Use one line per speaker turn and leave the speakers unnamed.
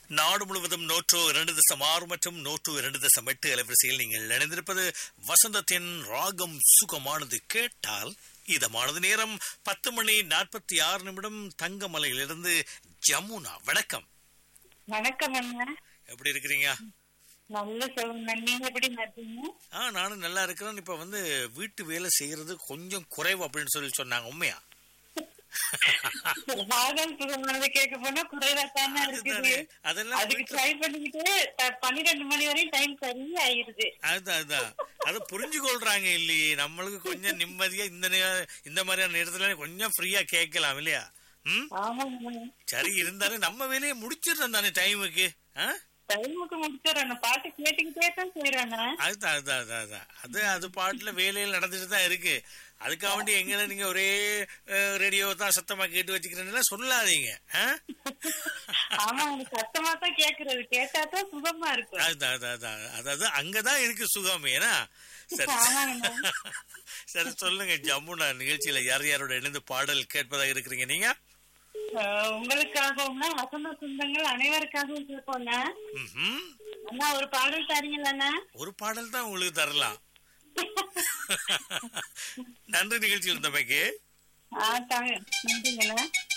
நாடு முழுவதும் நூற்று இரண்டு தசம் ஆறு மற்றும் நூற்று இரண்டு தசம் எட்டு அலைவரிசையில் நீங்கள் இணைந்திருப்பது வசந்தத்தின் ராகம் சுகமானது கேட்டால் இதமானது நேரம் பத்து மணி நாற்பத்தி ஆறு நிமிடம் தங்கமலையிலிருந்து ஜமுனா வணக்கம்
வணக்கம் அண்ணா
எப்படி இருக்கிறீங்க
நல்ல சொல்லுங்க நீங்க எப்படி இருக்கீங்க
ஆ நானும் நல்லா இருக்கிறேன் இப்ப வந்து வீட்டு வேலை செய்யறது கொஞ்சம் குறைவு அப்படின்னு சொல்லி சொன்னாங்க உண்மையா
ராகம் சுகமானது கேட்க போனா குறைவா தானே இருக்குது
அதுதானே. அதெல்லாம்
அதுக்கு
வீட்டு-
ட்ரை பண்ணிக்கிட்டு அஹ், பன்னிரெண்டு மணி வரையும் டைம் சரியா ஆயிருது
அதுதான் அதுதான் அதை புரிஞ்சு கொள்றாங்க இல்லையே நம்மளுக்கு கொஞ்சம் நிம்மதியா இந்த நே- இந்த மாதிரியான நேரத்துல கொஞ்சம் ஃப்ரீயா கேட்கலாம் இல்லையா ம்
ஆமாங்க
சரி இருந்தாலும் நம்ம வேலையை முடிச்சிடுறோம் தானே டைமுக்கு ஆ?
டைமுக்கு முடிச்சிடறேன் பாட்டு கேட்டுக்கிட்டே தான் செய்யறேன்
அதுதான் அதுதான் அதுதான் அதுதான் அது அது பாட்டுல வேலையில் நடந்துட்டு தான் இருக்கு அதுக்காக வேண்டி எங்களை நீங்க ஒரே ரேடியோ தான் சத்தமா கேட்டு வச்சுக்கிறேன்னு சொல்லாதீங்க ஆ?
ஆமா எனக்கு சத்தமா தான் கேக்குறது கேட்டா தான் சுகமா இருக்கும்
அதுதான் அதுதான் அதான் அதாவது அங்கதான் இருக்கு சுகம் ஏன்னா சரி
ஆமாங்க
சரி சொல்லுங்க ஜம்முனா நிகழ்ச்சியில யார் யாரோட இணைந்து பாடல் கேட்பதாக இருக்கிறீங்க நீங்க
அஹ், உங்களுக்காகவும் வசந்த சொந்தங்கள் அனைவருக்காகவும் கேட்போம்னா
ம்ஹும்.
அண்ணா ஒரு பாடல் தரீங்களா
ஒரு பாடல் தான் உங்களுக்கு தரலாம் நன்றி நிகழ்ச்சியில் இருந்தமைக்கு
ஆ தாங்க நன்றிங்கண்ணா